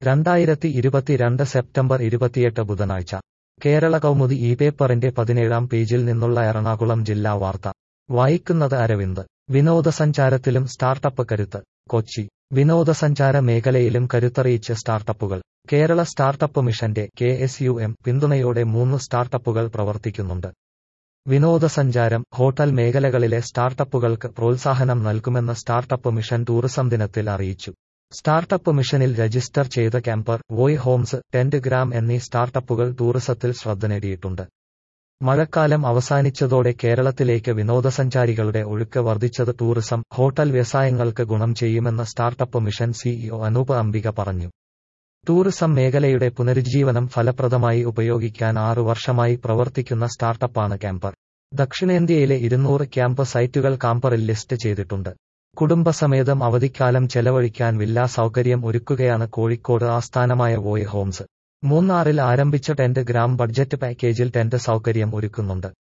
രണ്ടായിരത്തി ഇരുപത്തിരണ്ട് സെപ്റ്റംബർ ഇരുപത്തിയെട്ട് ബുധനാഴ്ച കേരള കൗമുദി ഈ പേപ്പറിന്റെ പതിനേഴാം പേജിൽ നിന്നുള്ള എറണാകുളം ജില്ലാ വാർത്ത വായിക്കുന്നത് അരവിന്ദ് വിനോദസഞ്ചാരത്തിലും സ്റ്റാർട്ടപ്പ് കരുത്ത് കൊച്ചി വിനോദസഞ്ചാര മേഖലയിലും കരുത്തറിയിച്ച് സ്റ്റാർട്ടപ്പുകൾ കേരള സ്റ്റാർട്ടപ്പ് മിഷന്റെ കെ എസ് യു എം പിന്തുണയോടെ മൂന്ന് സ്റ്റാർട്ടപ്പുകൾ പ്രവർത്തിക്കുന്നുണ്ട് വിനോദസഞ്ചാരം ഹോട്ടൽ മേഖലകളിലെ സ്റ്റാർട്ടപ്പുകൾക്ക് പ്രോത്സാഹനം നൽകുമെന്ന് സ്റ്റാർട്ടപ്പ് മിഷൻ ടൂറിസം ദിനത്തിൽ അറിയിച്ചു സ്റ്റാർട്ടപ്പ് മിഷനിൽ രജിസ്റ്റർ ചെയ്ത camper voy homes tent gram എന്നീ സ്റ്റാർട്ടപ്പുകൾ ടൂറിസത്തിൽ ശ്രദ്ധ നേടിയിട്ടുണ്ട് മഴക്കാലം അവസാനിച്ചതോടെ കേരളത്തിലേക്ക് വിനോദസഞ്ചാരികളുടെ ഒഴുക്ക് വർദ്ധിച്ചത് ടൂറിസം ഹോട്ടൽ വ്യവസായങ്ങൾക്ക് ഗുണം ചെയ്യുമെന്ന് startup mission CEO Anoop Ambika പറഞ്ഞു ടൂറിസം മേഖലയുടെ പുനരുജ്ജീവനം ഫലപ്രദമായി ഉപയോഗിക്കാൻ ആറു വർഷമായി പ്രവർത്തിക്കുന്ന സ്റ്റാർട്ടപ്പാണ് ക്യാമ്പർ ദക്ഷിണേന്ത്യയിലെ ഇരുന്നൂറ് ക്യാമ്പ് സൈറ്റുകൾ കാമ്പറിൽ ലിസ്റ്റ് ചെയ്തിട്ടുണ്ട് കുടുംബസമേതം അവധിക്കാലം ചെലവഴിക്കാൻ വില്ലാ സൗകര്യം ഒരുക്കുകയാണ് കോഴിക്കോട് ആസ്ഥാനമായ വോയ് ഹോംസ് മൂന്നാറിൽ ആരംഭിച്ച ടെന്റ് ഗ്രാം ബഡ്ജറ്റ് പാക്കേജിൽ ടെന്റ് സൗകര്യം ഒരുക്കുന്നുണ്ട്